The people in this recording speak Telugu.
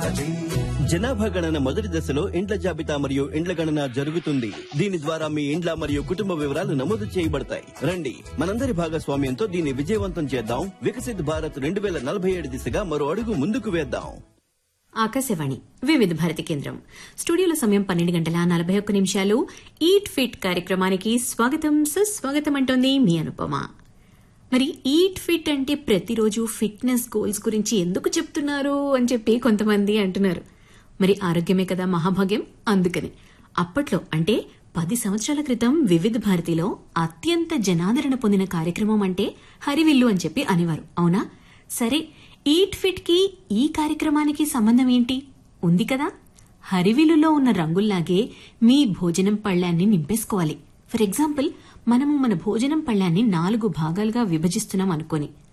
జనాభా గణన మొదటి దశలో ఇండ్ల జాబితా మరియు ఇండ్ల గణన జరుగుతుంది దీని ద్వారా మీ ఇండ్ల మరియు కుటుంబ వివరాలు నమోదు చేయబడతాయి రండి మనందరి భాగస్వామ్యంతో దీన్ని విజయవంతం చేద్దాం వికసిత్ భారత్ రెండు వేల నలభై ఏడు దిశగా మరో అడుగు ముందుకు వేద్దాం ఆకాశవాణి వివిధ భారతి కేంద్రం స్టూడియోలో సమయం పన్నెండు గంటల నలభై ఒక్క నిమిషాలు ఈట్ ఫిట్ కార్యక్రమానికి స్వాగతం సుస్వాగతం అంటోంది మీ అనుపమ మరి ఈట్ ఫిట్ అంటే ప్రతిరోజు ఫిట్నెస్ గోల్స్ గురించి ఎందుకు చెప్తున్నారు అని చెప్పి కొంతమంది అంటున్నారు మరి ఆరోగ్యమే కదా మహాభాగ్యం అందుకని అప్పట్లో అంటే పది సంవత్సరాల క్రితం వివిధ భారతిలో అత్యంత జనాదరణ పొందిన కార్యక్రమం అంటే హరివిల్లు అని చెప్పి అనేవారు అవునా సరే ఈట్ ఫిట్ కి ఈ కార్యక్రమానికి సంబంధం ఏంటి ఉంది కదా హరివిల్లులో ఉన్న రంగుల్లాగే మీ భోజనం పళ్ళ్యాన్ని నింపేసుకోవాలి ఫర్ ఎగ్జాంపుల్ మనము మన భోజనం పళ్ళ్యాన్ని నాలుగు భాగాలుగా విభజిస్తున్నాం అనుకోని